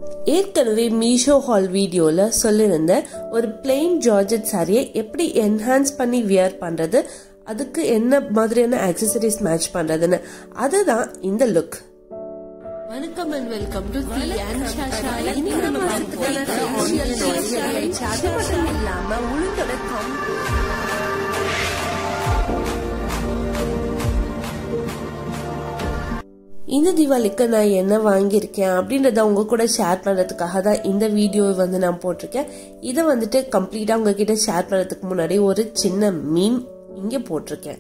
ஏற்கனவே மீஷோ ஹால் வீடியோவில் சொல்லியிருந்தேன் ஒரு பிளெயின் ஜார்ஜெட் சாரியை எப்படி என்ஹான்ஸ் பண்ணி வியர் பண்ணுறது அதுக்கு என்ன மாதிரியான ஆக்சசரிஸ் மேட்ச் பண்ணுறதுன்னு அதுதான் இந்த லுக் வணக்கம் and welcome to the and ஷாஷா இன்னைக்கு நம்ம பார்த்துக்கலாம் அது மட்டும் இல்லாம உளுந்தோட கம் இந்த தீபாவளிக்கு நான் என்ன வாங்கியிருக்கேன் அப்படின்றத உங்க கூட ஷேர் பண்ணுறதுக்காக தான் இந்த வீடியோ வந்து நான் போட்டிருக்கேன் இதை வந்துட்டு கம்ப்ளீட்டாக உங்ககிட்ட ஷேர் பண்ணுறதுக்கு முன்னாடி ஒரு சின்ன மீன் இங்கே போட்டிருக்கேன்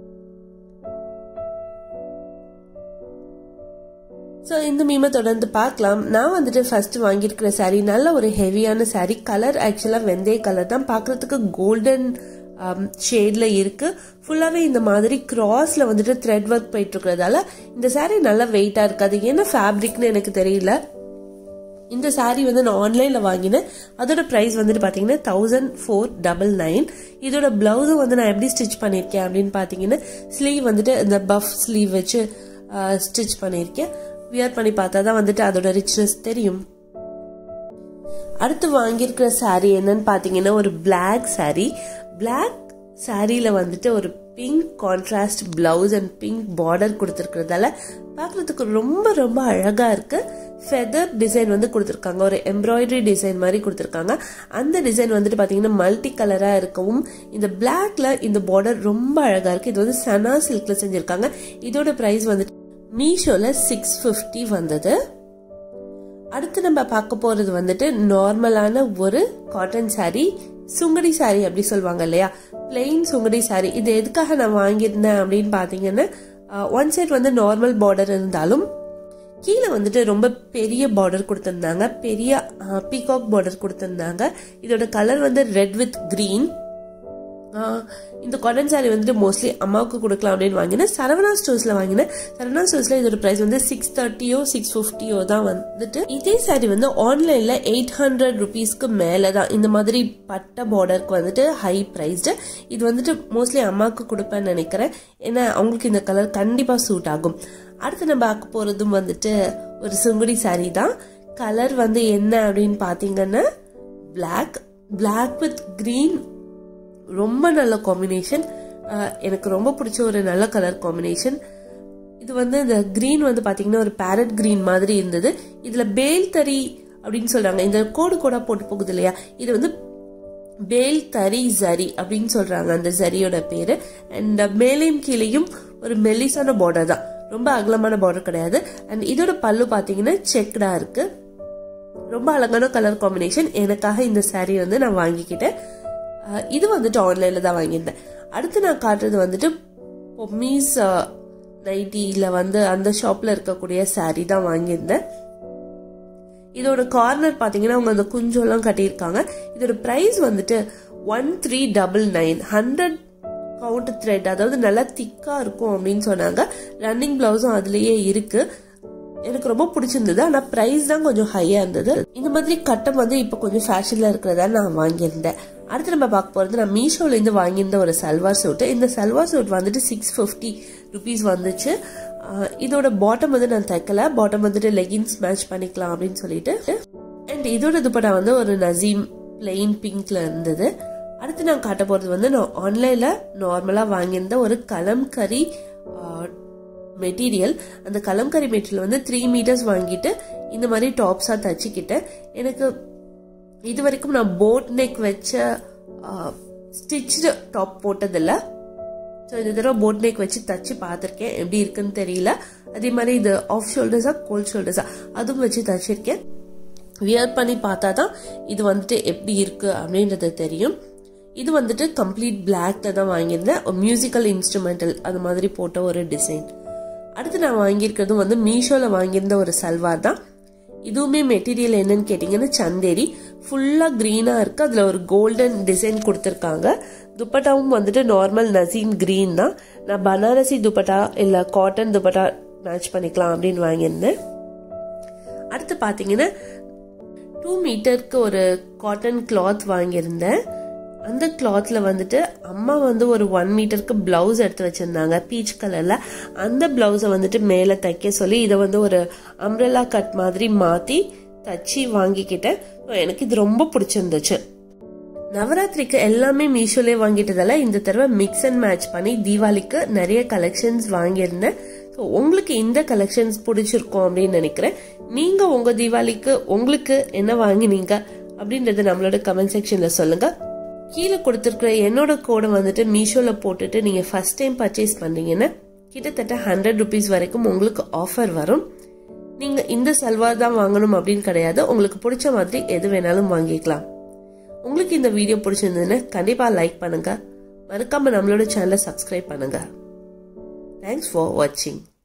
ஸோ இந்த மீமை தொடர்ந்து பார்க்கலாம் நான் வந்துட்டு ஃபர்ஸ்ட் வாங்கியிருக்கிற சாரீ நல்ல ஒரு ஹெவியான சாரீ கலர் ஆக்சுவலாக வெந்தய கலர் தான் பார்க்கறதுக்கு கோல்டன் ஷேட்ல இருக்கு ஃபுல்லாவே இந்த மாதிரி கிராஸ்ல வந்துட்டு த்ரெட் ஒர்க் போயிட்டு இருக்கிறதால இந்த சாரீ நல்லா வெயிட்டா இருக்காது என்ன ஃபேப்ரிக்னு எனக்கு தெரியல இந்த சாரீ வந்து நான் ஆன்லைன்ல வாங்கினேன் அதோட பிரைஸ் வந்துட்டு பாத்தீங்கன்னா தௌசண்ட் ஃபோர் டபுள் நைன் இதோட பிளவுஸும் வந்து நான் எப்படி ஸ்டிச் பண்ணிருக்கேன் அப்படின்னு பாத்தீங்கன்னா ஸ்லீவ் வந்துட்டு இந்த பஃப் ஸ்லீவ் வச்சு ஸ்டிச் பண்ணியிருக்கேன் வியர் பண்ணி பார்த்தா தான் வந்துட்டு அதோட ரிச்னஸ் தெரியும் அடுத்து வாங்கியிருக்கிற சாரீ என்னன்னு பாத்தீங்கன்னா ஒரு பிளாக் சாரீ பிளாக் சாரியில வந்துட்டு ஒரு pink contrast blouse and pink border கொடுத்துருக்கிறதால பார்க்கறதுக்கு ரொம்ப ரொம்ப அழகா இருக்கு ஃபெதர் டிசைன் வந்து கொடுத்துருக்காங்க ஒரு எம்ப்ராய்டரி டிசைன் மாதிரி கொடுத்துருக்காங்க அந்த டிசைன் வந்துட்டு பார்த்தீங்கன்னா மல்டி கலரா இருக்கவும் இந்த பிளாக்ல இந்த பார்டர் ரொம்ப அழகா இருக்கு இது வந்து சனா சில்க்ல செஞ்சிருக்காங்க இதோட பிரைஸ் வந்துட்டு மீஷோல சிக்ஸ் ஃபிஃப்டி வந்தது அடுத்து நம்ம பார்க்க போறது வந்துட்டு நார்மலான ஒரு காட்டன் சாரி சுங்கடி சாரி அப்படி சொல்லுவாங்க இல்லையா பிளெயின் சுங்கடி சாரி இது எதுக்காக நான் வாங்கியிருந்தேன் அப்படின்னு பாத்தீங்கன்னா ஒன் சைட் வந்து நார்மல் பார்டர் இருந்தாலும் கீழே வந்துட்டு ரொம்ப பெரிய பார்டர் கொடுத்திருந்தாங்க பெரிய பீகாக் பார்டர் கொடுத்திருந்தாங்க இதோட கலர் வந்து ரெட் வித் கிரீன் இந்த காட்டன் சாரி வந்துட்டு மோஸ்ட்லி அம்மாவுக்கு கொடுக்கலாம் அப்படின்னு வாங்கினேன் சரவணா ஸ்டோர்ஸ்ல வாங்கினேன் சரவணா ஸ்டோர்ஸ்ல இதோட பிரைஸ் வந்து சிக்ஸ் தேர்ட்டியோ சிக்ஸ் ஃபிஃப்டியோ தான் வந்துட்டு இதே சாரி வந்து ஆன்லைன்ல எயிட் ஹண்ட்ரட் ருபீஸ்க்கு மேல தான் இந்த மாதிரி பட்ட பார்டருக்கு வந்துட்டு ஹை பிரைஸ்டு இது வந்துட்டு மோஸ்ட்லி அம்மாவுக்கு கொடுப்பேன்னு நினைக்கிறேன் ஏன்னா அவங்களுக்கு இந்த கலர் கண்டிப்பா சூட் ஆகும் அடுத்து நம்ம பார்க்க போறதும் வந்துட்டு ஒரு சுங்குடி சாரி தான் கலர் வந்து என்ன அப்படின்னு பாத்தீங்கன்னா பிளாக் பிளாக் வித் கிரீன் ரொம்ப நல்ல காம்பினேஷன் எனக்கு ரொம்ப பிடிச்ச ஒரு நல்ல கலர் காம்பினேஷன் இது வந்து இந்த கிரீன் வந்து பாத்தீங்கன்னா ஒரு பேரட் கிரீன் மாதிரி இருந்தது இதுல பேல் தறி அப்படின்னு சொல்றாங்க இந்த கோடு கோடா போட்டு போகுது இல்லையா இது வந்து பேல் தரி ஜரி அப்படின்னு சொல்றாங்க அந்த ஜரியோட பேரு அண்ட் மேலையும் கீழையும் ஒரு மெல்லிசான பார்டர் தான் ரொம்ப அகலமான பார்டர் கிடையாது அண்ட் இதோட பல்லு பாத்தீங்கன்னா செக்டா இருக்கு ரொம்ப அழகான கலர் காம்பினேஷன் எனக்காக இந்த சாரீ வந்து நான் வாங்கிக்கிட்டேன் இது வந்துட்டு ஆன்லைன்ல தான் வாங்கியிருந்தேன் அடுத்து நான் காட்டுறது வந்துட்டு பொம்மீஸ் நைட்டியில வந்து அந்த ஷாப்ல இருக்கக்கூடிய சாரீ தான் வாங்கியிருந்தேன் இதோட கார்னர் பாத்தீங்கன்னா அவங்க அந்த குஞ்சோலாம் கட்டியிருக்காங்க இதோட பிரைஸ் வந்துட்டு one three double nine hundred count thread அதாவது நல்லா திக்கா இருக்கும் அப்படின்னு சொன்னாங்க ரன்னிங் பிளவுஸும் அதுலயே இருக்கு எனக்கு ரொம்ப பிடிச்சிருந்தது ஆனா பிரைஸ் தான் கொஞ்சம் ஹையா இருந்தது இந்த மாதிரி கட்டம் வந்து இப்ப கொஞ்சம் ஃபேஷன்ல இருக்கிறதா நான் வாங்கியிருந்தேன் அடுத்து நம்ம பார்க்க போறது நான் மீஷோல இருந்து வாங்கியிருந்த ஒரு சல்வார் சூட் இந்த சல்வார் சூட் வந்துட்டு சிக்ஸ் ஃபிஃப்டி ருபீஸ் வந்துச்சு இதோட பாட்டம் வந்து நான் தைக்கல பாட்டம் வந்துட்டு லெகின்ஸ் மேட்ச் பண்ணிக்கலாம் அப்படின்னு சொல்லிட்டு அண்ட் இதோட துப்பட்டா வந்து ஒரு நசீம் பிளெயின் பிங்க்ல இருந்தது அடுத்து நான் காட்ட போறது வந்து நான் ஆன்லைன்ல நார்மலா வாங்கியிருந்த ஒரு கலம்கரி மெட்டீரியல் அந்த கலம்கரி மெட்டீரியல் வந்து த்ரீ மீட்டர்ஸ் வாங்கிட்டு இந்த மாதிரி டாப்ஸா தச்சுக்கிட்டேன் எனக்கு இது வரைக்கும் நான் போட் நெக் வச்ச ஸ்டிச்சு டாப் போட்டதில்ல ஸோ இந்த தடவை போட் நெக் வச்சு தச்சு பார்த்துருக்கேன் எப்படி இருக்குன்னு தெரியல அதே மாதிரி இது ஆஃப் ஷோல்டர்ஸா கோல்ட் ஷோல்டர்ஸா அதுவும் வச்சு தச்சிருக்கேன் வியர் பண்ணி பார்த்தா தான் இது வந்துட்டு எப்படி இருக்கு அப்படின்றது தெரியும் இது வந்துட்டு கம்ப்ளீட் பிளாக்ல தான் வாங்கியிருந்தேன் மியூசிக்கல் இன்ஸ்ட்ருமெண்டல் அது மாதிரி போட்ட ஒரு டிசைன் அடுத்து நான் வாங்கியிருக்கிறதும் வந்து மீஷோல வாங்கியிருந்த ஒரு சல்வார் தான் இதுவுமே மெட்டீரியல் என்னன்னு கேட்டீங்கன்னா சந்தேரி ஃபுல்லா கிரீனா இருக்கு அதுல ஒரு கோல்டன் டிசைன் கொடுத்துருக்காங்க துப்பட்டாவும் வந்துட்டு நார்மல் நசீன் கிரீன் தான் நான் பனாரசி துப்பட்டா இல்ல காட்டன் துப்பட்டா மேட்ச் பண்ணிக்கலாம் அப்படின்னு வாங்கியிருந்தேன் அடுத்து பாத்தீங்கன்னா டூ மீட்டருக்கு ஒரு காட்டன் கிளாத் வாங்கியிருந்தேன் அந்த கிளாத்ல வந்துட்டு அம்மா வந்து ஒரு ஒன் மீட்டருக்கு பிளவுஸ் எடுத்து வச்சிருந்தாங்க பீச் கலர்ல அந்த பிளவுஸை வந்துட்டு மேல தைக்க சொல்லி இதை வந்து ஒரு அம்ரல்லா கட் மாதிரி மாத்தி தச்சு வாங்கிக்கிட்டேன் So, எனக்கு இது ரொம்ப பிடிச்சிருந்துச்சு நவராத்திரிக்கு எல்லாமே மீஷோலே வாங்கிட்டதால இந்த தடவை மிக்ஸ் அண்ட் மேட்ச் பண்ணி தீபாவளிக்கு நிறைய கலெக்ஷன்ஸ் வாங்கியிருந்தேன் ஸோ உங்களுக்கு இந்த கலெக்ஷன்ஸ் பிடிச்சிருக்கும் அப்படின்னு நினைக்கிறேன் நீங்க உங்க தீபாவளிக்கு உங்களுக்கு என்ன வாங்கினீங்க அப்படின்றத நம்மளோட கமெண்ட் செக்ஷன்ல சொல்லுங்க கீழே கொடுத்துருக்குற என்னோட கோடை வந்துட்டு மீஷோல போட்டுட்டு நீங்க ஃபர்ஸ்ட் டைம் பர்ச்சேஸ் பண்ணீங்கன்னா கிட்டத்தட்ட ஹண்ட்ரட் ருபீஸ் வரைக்கும் உங்களுக்கு ஆஃபர் வரும் நீங்க இந்த சல்வார் தான் வாங்கணும் அப்படின்னு கிடையாது உங்களுக்கு பிடிச்ச மாதிரி எது வேணாலும் வாங்கிக்கலாம் உங்களுக்கு இந்த வீடியோ பிடிச்சிருந்ததுன்னா கண்டிப்பா லைக் பண்ணுங்க மறக்காம நம்மளோட சேனலை சப்ஸ்கிரைப் பண்ணுங்க தேங்க்ஸ் ஃபார் வாட்சிங்